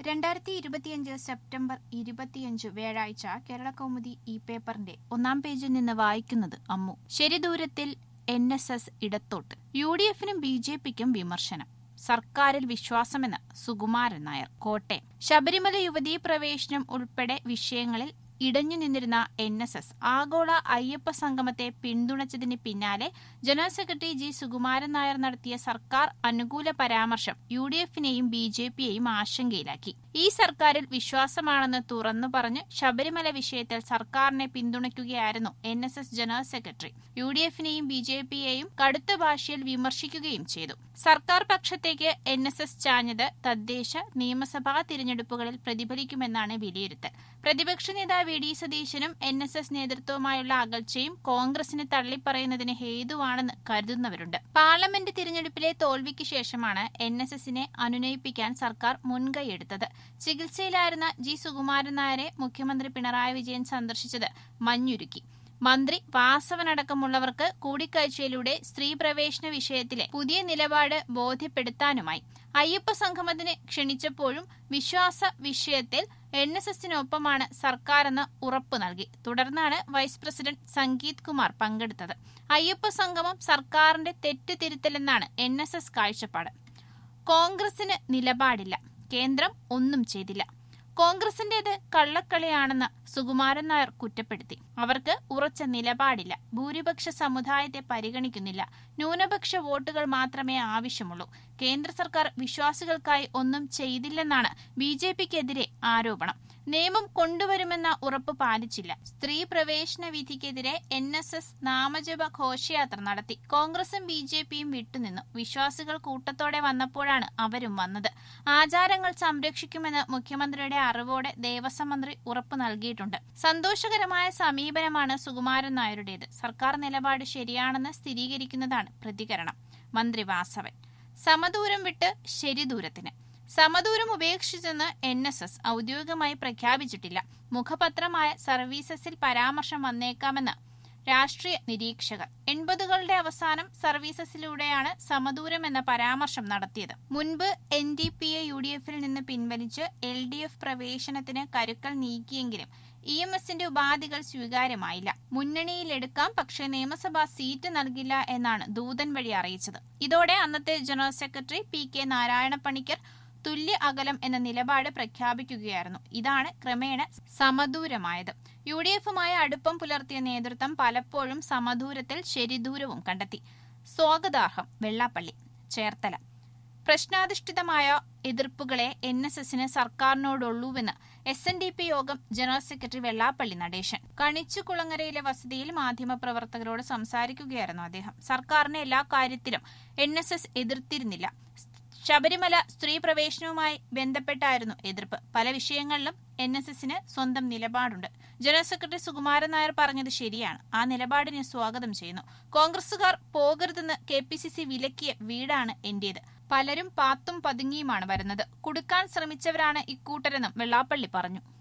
രണ്ടായിരത്തി ഇരുപത്തിയഞ്ച് സെപ്റ്റംബർ ഇരുപത്തിയഞ്ച് വ്യാഴാഴ്ച കേരള കൗമുദി ഈ പേപ്പറിന്റെ ഒന്നാം പേജിൽ നിന്ന് വായിക്കുന്നത് അമ്മു ശരി ദൂരത്തിൽ എൻ എസ് എസ് ഇടത്തോട്ട് യു ഡി എഫിനും ബി ജെ പിക്കും വിമർശനം സർക്കാരിൽ വിശ്വാസമെന്ന് സുകുമാരൻ നായർ കോട്ടയം ശബരിമല യുവതീ പ്രവേശനം ഉൾപ്പെടെ വിഷയങ്ങളിൽ ഇടഞ്ഞു നിന്നിരുന്ന എൻ എസ് എസ് ആഗോള അയ്യപ്പ സംഗമത്തെ പിന്തുണച്ചതിന് പിന്നാലെ general secretary G Sukumaran Nair നടത്തിയ സർക്കാർ അനുകൂല പരാമർശം യു ഡി എഫിനെയും ബി ജെ പിയെയും ആശങ്കയിലാക്കി ഈ സർക്കാരിൽ വിശ്വാസമാണെന്ന് തുറന്നു പറഞ്ഞ് ശബരിമല വിഷയത്തിൽ സർക്കാരിനെ പിന്തുണയ്ക്കുകയായിരുന്നു N S S general secretary U D എഫിനെയും ബി ജെ പിയെയും കടുത്ത ഭാഷയിൽ വിമർശിക്കുകയും ചെയ്തു സർക്കാർ പക്ഷത്തേക്ക് എൻ എസ് എസ് ചാഞ്ഞത് തദ്ദേശ നിയമസഭാ തിരഞ്ഞെടുപ്പുകളിൽ പ്രതിഫലിക്കുമെന്നാണ് വിലയിരുത്തൽ പ്രതിപക്ഷ നേതാവ് വി ഡി സതീശനും എൻ എസ് എസ് നേതൃത്വവുമായുള്ള അകൽച്ചയും കോൺഗ്രസിന് തള്ളിപ്പറയുന്നതിന് ഹേതുവാണെന്ന് കരുതുന്നവരുണ്ട് പാർലമെന്റ് തിരഞ്ഞെടുപ്പിലെ തോൽവിക്ക് ശേഷമാണ് എൻ എസ് എസിനെ അനുനയിപ്പിക്കാൻ സർക്കാർ മുൻകൈയെടുത്തത് ചികിത്സയിലായിരുന്ന ജി സുകുമാരൻ നായരെ മുഖ്യമന്ത്രി പിണറായി വിജയൻ സന്ദർശിച്ചത് മഞ്ഞുരുക്കി മന്ത്രി വാസവനടക്കമുള്ളവർക്ക് കൂടിക്കാഴ്ചയിലൂടെ സ്ത്രീ പ്രവേശന വിഷയത്തിലെ പുതിയ നിലപാട് ബോധ്യപ്പെടുത്താനുമായി അയ്യപ്പ സംഗമത്തിന് ക്ഷണിച്ചപ്പോഴും വിശ്വാസ വിഷയത്തിൽ എൻ എസ് എസിനൊപ്പമാണ് സർക്കാരെന്ന് ഉറപ്പു നൽകി തുടർന്നാണ് വൈസ് പ്രസിഡന്റ് സംഗീത് കുമാർ പങ്കെടുത്തത് അയ്യപ്പ സംഗമം സർക്കാരിന്റെ തെറ്റ് തിരുത്തലെന്നാണ് എൻ എസ് എസ് കാഴ്ചപ്പാട് കോൺഗ്രസിന് നിലപാടില്ല കേന്ദ്രം ഒന്നും ചെയ്തില്ല കോൺഗ്രസിന്റേത് കള്ളക്കളിയാണെന്ന് സുകുമാരൻ നായർ കുറ്റപ്പെടുത്തി അവർക്ക് ഉറച്ച നിലപാടില്ല ഭൂരിപക്ഷ സമുദായത്തെ പരിഗണിക്കുന്നില്ല ന്യൂനപക്ഷ വോട്ടുകൾ മാത്രമേ ആവശ്യമുള്ളൂ കേന്ദ്ര സർക്കാർ വിശ്വാസികൾക്കായി ഒന്നും ചെയ്തില്ലെന്നാണ് ബി ജെ പിക്കെതിരെ ആരോപണം നിയമം കൊണ്ടുവരുമെന്ന ഉറപ്പ് പാലിച്ചില്ല സ്ത്രീ പ്രവേശന വിധിക്കെതിരെ എൻ എസ് എസ് നാമജപ ഘോഷയാത്ര നടത്തി കോൺഗ്രസും ബി ജെ പിയും വിട്ടുനിന്നു വിശ്വാസികൾ കൂട്ടത്തോടെ വന്നപ്പോഴാണ് അവരും വന്നത് ആചാരങ്ങൾ സംരക്ഷിക്കുമെന്ന് മുഖ്യമന്ത്രിയുടെ അറിവോടെ ദേവസ്വം മന്ത്രി ഉറപ്പ് നൽകിയിട്ടുണ്ട് സന്തോഷകരമായ സമീപനമാണ് സുകുമാരൻ നായരുടേത് സർക്കാർ നിലപാട് ശരിയാണെന്ന് സ്ഥിരീകരിക്കുന്നതാണ് പ്രതികരണം മന്ത്രി വാസവൻ സമദൂരം വിട്ട് ശരിദൂരത്തിന് സമദൂരം ഉപേക്ഷിച്ചെന്ന് എൻ എസ് എസ് ഔദ്യോഗികമായി പ്രഖ്യാപിച്ചിട്ടില്ല മുഖപത്രമായ സർവീസസിൽ പരാമർശം വന്നേക്കാമെന്ന് രാഷ്ട്രീയ നിരീക്ഷകർ എൺപതുകളുടെ അവസാനം സർവീസസിലൂടെയാണ് സമദൂരം എന്ന പരാമർശം നടത്തിയത് മുൻപ് N D P A U D എഫിൽ നിന്ന് പിൻവലിച്ച് എൽ ഡി എഫ് പ്രവേശനത്തിന് കരുക്കൾ നീക്കിയെങ്കിലും ഇ എം എസിന്റെ ഉപാധികൾ സ്വീകാര്യമായില്ല മുന്നണിയിലെടുക്കാം പക്ഷേ നിയമസഭാ സീറ്റ് നൽകില്ല എന്നാണ് ദൂതൻ വഴി അറിയിച്ചത് ഇതോടെ അന്നത്തെ general secretary P K Narayana Panicker തുല്യ അകലം എന്ന നിലപാട് പ്രഖ്യാപിക്കുകയായിരുന്നു ഇതാണ് ക്രമേണ സമദൂരമായത് യു ഡി എഫുമായി അടുപ്പം പുലർത്തിയ നേതൃത്വം പലപ്പോഴും സമദൂരത്തിൽ ശരിദൂരവും കണ്ടെത്തി സ്വാഗതാർഹം വെള്ളാപ്പള്ളി ചേർത്തല പ്രശ്നാധിഷ്ഠിതമായ എതിർപ്പുകളെ എൻ എസ് എസിന് സർക്കാരിനോടുള്ളൂവെന്ന് എസ് എൻ ഡി പി യോഗം ജനറൽ സെക്രട്ടറി വെള്ളാപ്പള്ളി നടേശൻ കണിച്ചുകുളങ്ങരയിലെ വസതിയിൽ മാധ്യമപ്രവർത്തകരോട് സംസാരിക്കുകയായിരുന്നു അദ്ദേഹം സർക്കാരിനെ എല്ലാ കാര്യത്തിലും എൻ എസ് എസ് എതിർത്തിരുന്നില്ല ശബരിമല സ്ത്രീ പ്രവേശനവുമായി ബന്ധപ്പെട്ടായിരുന്നു എതിർപ്പ് പല വിഷയങ്ങളിലും എൻ എസ് എസിന് സ്വന്തം നിലപാടുണ്ട് ജനറൽ സെക്രട്ടറി സുകുമാരൻ നായർ പറഞ്ഞത് ശരിയാണ് ആ നിലപാടിനെ സ്വാഗതം ചെയ്യുന്നു കോൺഗ്രസുകാർ പോകരുതെന്ന് കെ പി സി സി വിലക്കിയ വീടാണ് എന്റേത് പലരും പാത്തും പതുങ്ങിയുമാണ് വരുന്നത് കുടുക്കാൻ ശ്രമിച്ചവരാണ് ഇക്കൂട്ടരെന്നും വെള്ളാപ്പള്ളി പറഞ്ഞു